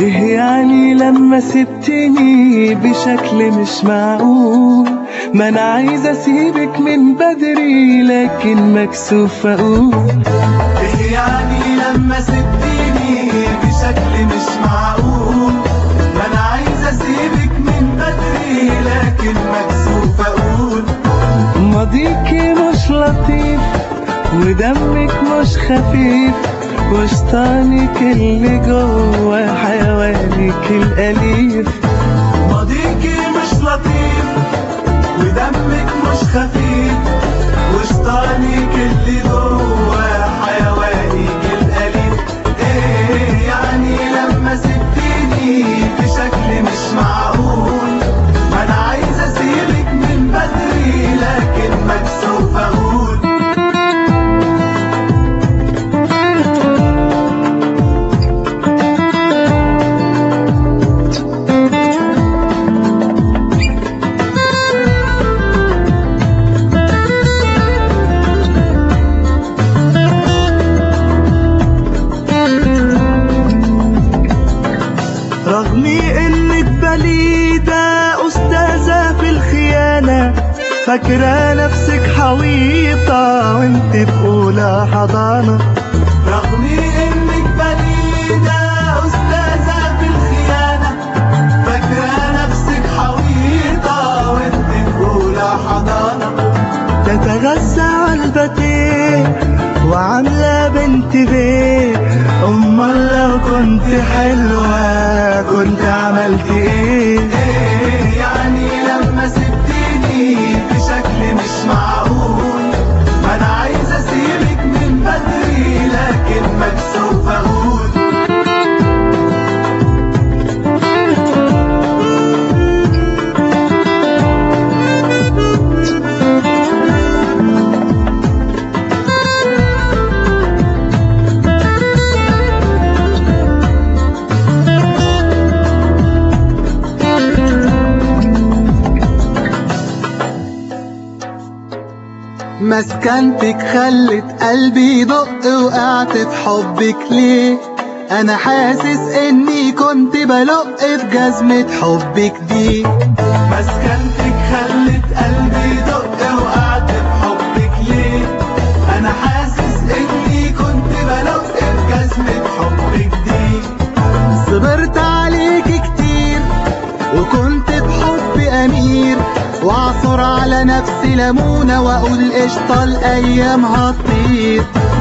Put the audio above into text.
ايه يعني لما سبتني بشكل مش معقول ما انا عايز اسيبك من بدري لكن مكسوف اقول ايه يعني لما سبتيني بشكل مش معقول ما انا عايز اسيبك من بدري لكن مكسوف اقول ماضيكي مش لطيف ودمك مش خفيف وشطانك اللي جوه حيوانك الأليف ماضيكي مش لطيف ودمك مش خفيف وشطانك اللي جوه حيوانك الأليف ايه يعني لما سبتيني بشكل مش معقول ما انا عايز اسيبك من بدري لكن مكسوف اقول رغم انك بليدة استاذة في الخيانة فاكرة نفسك حويطة وانت بأولى حضانة رغم انك بليدة استاذة في الخيانة فاكرة نفسك حويطة وانت في اولى حضانة تتغذى علبتين وعاملة بنت بيه امال لو كنت حلوة كنت عملت ايه ايه يعني لما سبتيني بشكل مش معقول ما انا عايز اسيبك من بدري لكن مكسوف اقول مسكنتك خلت قلبي يدق وقعت في حبك ليه انا حاسس اني كنت بلق في جزمة حبك دي مسكنتك خلت قلبي يدق وقعت في حبك ليه انا حاسس اني كنت بلق في جزمة حبك دي صبرت عليك كتير وكنت بحب امير واعصر على نفسي ليمونه واقول قشطه الايام هتطير